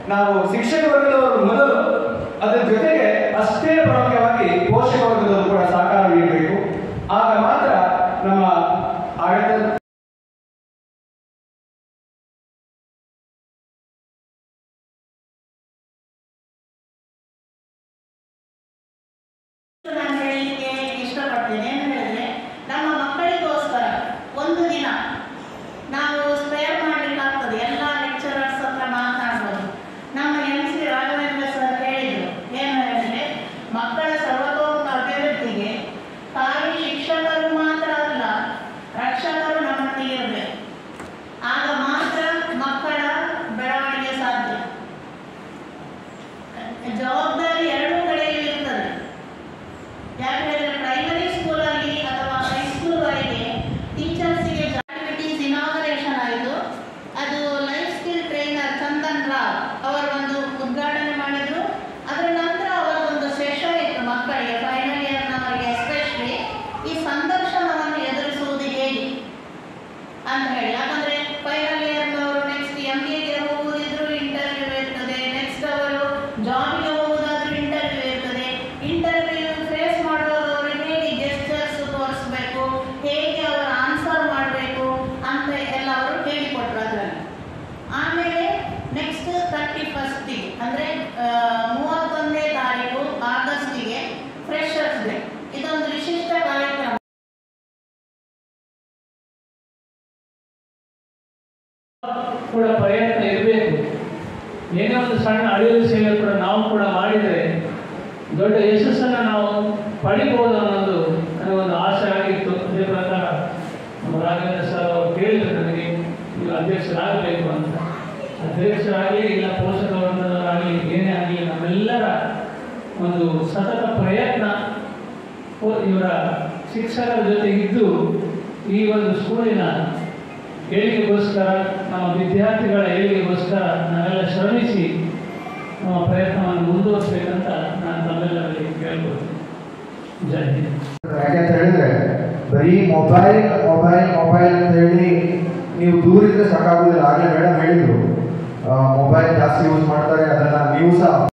ನಾವು ಶಿಕ್ಷಕ ವರ್ಗದವರು ಮೊದಲು ಅದರ ಜೊತೆಗೆ ಅಷ್ಟೇ ಪ್ರಾಮುಖ್ಯವಾಗಿ ಪೋಷಕ ವರ್ಗದವರು ಕೂಡ ಸಹಕಾರ ನೀಡಬೇಕು ಆಗ ಮಾತ್ರ ನಮ್ಮ ಆಡಳಿತ ನಾನು ಹೇಳಲಿಕ್ಕೆ ಇಷ್ಟಪಡ್ತೇನೆ ಏನು ಹೇಳಿದ್ರೆ ನಮ್ಮ ಮಕ್ಕಳಿಗೋಸ್ಕರ ಒಂದು ದಿನ ನಾವು ಸ್ಪೇರ್ ಮಾಡ್ಲಿಕ್ಕೆ ಆಗ್ತದೆ ಎಲ್ಲ ಲೆಕ್ಚರರ್ಸ್ ಹತ್ರ ಮಾತನಾಡ್ಬೋದು ನಮ್ಮ ಎಂ ಸಿ ರಾಘವೇಂದ್ರ ಸರ್ ಹೇಳಿದರು ಏನು ಹೇಳಿದ್ರೆ ಮಕ್ಕಳ ಸರ್ವತೋಮುಖ ಅಭಿವೃದ್ಧಿಗೆ ಖಾಲಿ ಶಿಕ್ಷಕರು ಮಾತ್ರ ಅಲ್ಲ ರಕ್ಷಕರು ನಮ್ಮೊಟ್ಟಿಗೆ ಇರಬೇಕು ಆಗ ಮಾತ್ರ ಮಕ್ಕಳ ಬೆಳವಣಿಗೆ ಸಾಧ್ಯ ಜವಾಬ್ದಾರಿ ಎರಡೂ ಕಡೆಯೂ ಇರ್ತದೆ ಯಾಕಂದ್ರೆ ಪ್ರೈಮರಿ ಸ್ಕೂಲಲ್ಲಿ ಅಥವಾ ಹೈಸ್ಕೂಲ್ವರೆಗೆ ಟೀಚರ್ಸಿಗೆ ಆಕ್ಟಿವಿಟೀಸ್ ಇನಾಗರೇಷನ್ ಆಯಿತು ಅದು life skill trainer Chandan Rao ಅವರು ಒಂದು ಉದ್ಘಾಟನೆ ಮಾಡಿದ್ರು ಅದರ ನಂತರ ಅವರದೊಂದು ಸೆಷನ್ ಇತ್ತು ಮಕ್ಕಳಿಗೆ ಫೈನಲ್ ಇಯರ್ನವರಿಗೆ ಎಸ್ಪೆಷಲಿ ಈ ಸಂದರ್ಶನವನ್ನು ಎದುರಿಸುವುದು ಹೇಗೆ ಅಂತ ಹೇಳಿ ಯಾಕಂದ್ರೆ ಫೈನಲ್ ಇಯರ್ನವರು ನೆಕ್ಸ್ಟ್ ಎಂ ಎಗೆ ಹೋಗುವುದಿದ್ರು ಇಂಟರ್ವ್ಯೂ ಇರ್ತದೆ ನೆಕ್ಸ್ಟ್ ಅವರು ಜಾಬ್ಗೆ ಹೋಗುವುದಾದ್ರೂ ಇಂಟರ್ವ್ಯೂ ಇರ್ತದೆ ಇಂಟರ್ವ್ಯೂ ಫೇಸ್ ಮಾಡುವಾಗ ಅವರು ಹೇಗೆ ಗೆಸ್ಟರ್ಸ್ ತೋರಿಸ್ಬೇಕು ಹೇಗೆ ಅವರು ಆನ್ಸರ್ ಮಾಡಬೇಕು ಅಂತ ಎಲ್ಲ ಅವರು ಹೇಳಿಕೊಟ್ರು ಅದರಲ್ಲಿ ಆಮೇಲೆ ನೆಕ್ಸ್ಟ್ ತರ್ಟಿ ಫಸ್ಟಿಗೆ ಅಂದರೆ ಮೂವತ್ತೊಂದನೇ ತಾರೀಕು ಆಗಸ್ಟಿಗೆ ಫ್ರೆಶರ್ಸ್ ಡೇ ಇದೊಂದು ವಿಶಿಷ್ಟ ಕಾರ್ಯಕ್ರಮ ಕೂಡ ಪ್ರಯತ್ನ ಇರಬೇಕು ಏನೇ ಒಂದು ಸಣ್ಣ ಅಳಿಲು ಸೇವೆ ಕೂಡ ನಾವು ಕೂಡ ಮಾಡಿದರೆ ದೊಡ್ಡ ಯಶಸ್ಸನ್ನು ನಾವು ಪಡಿಬೋದು ಅನ್ನೋದು ನನಗೊಂದು ಆಸೆ ಆಗಿತ್ತು ಅದೇ ಪ್ರಕಾರ ನಮ್ಮ ರಾಘವೇಂದ್ರ ಸರ್ ಅವರು ಕೇಳಿದ್ರು ನನಗೆ ನೀವು ಅಧ್ಯಕ್ಷರಾಗಬೇಕು ಅಂತ ಅಧ್ಯಕ್ಷರಾಗಲಿ ಇಲ್ಲ ಪೋಷಕ ವರ್ಗದವರಾಗಲಿ ಏನೇ ಆಗಲಿ ನಮ್ಮೆಲ್ಲರ ಒಂದು ಸತತ ಪ್ರಯತ್ನ ಪೋ- ಇವರ ಶಿಕ್ಷಕರ ಜೊತೆ ಇದ್ದು ಈ ಒಂದು ಸ್ಕೂಲಿನ ಏಳಿಗೆಗೋಸ್ಕರ ನಮ್ಮ ವಿದ್ಯಾರ್ಥಿಗಳ ಏಳಿಗೆಗೋಸ್ಕರ ನಾವೆಲ್ಲ ಶ್ರಮಿಸಿ ನಮ್ಮ ಪ್ರಯತ್ನವನ್ನು ಮುಂದುವರಿಸಬೇಕಂತ ನಾನು ತಮ್ಮೆಲ್ಲರಲ್ಲಿ ಕೇಳ್ಕೊಳ್ತೀನಿ ಜೈ ಹಿಂದ್ ಯಾಕೆಂತ ಹೇಳಿದ್ರೆ ಬರೀ ಮೊಬೈಲ್ ಮೊಬೈಲ್ ಮೊಬೈಲ್ ಅಂತ ಹೇಳಿ ನೀವು ದೂರಿದ್ರೆ ಸಾಕಾಗುದಿಲ್ಲ ಆಗಲೇ ಮೇಡಮ್ ಹೇಳಿದ್ರು ಮೊಬೈಲ್ ಜಾಸ್ತಿ ಯೂಸ್ ಮಾಡ್ತಾರೆ ಅದನ್ನ ನೀವು ಸಹ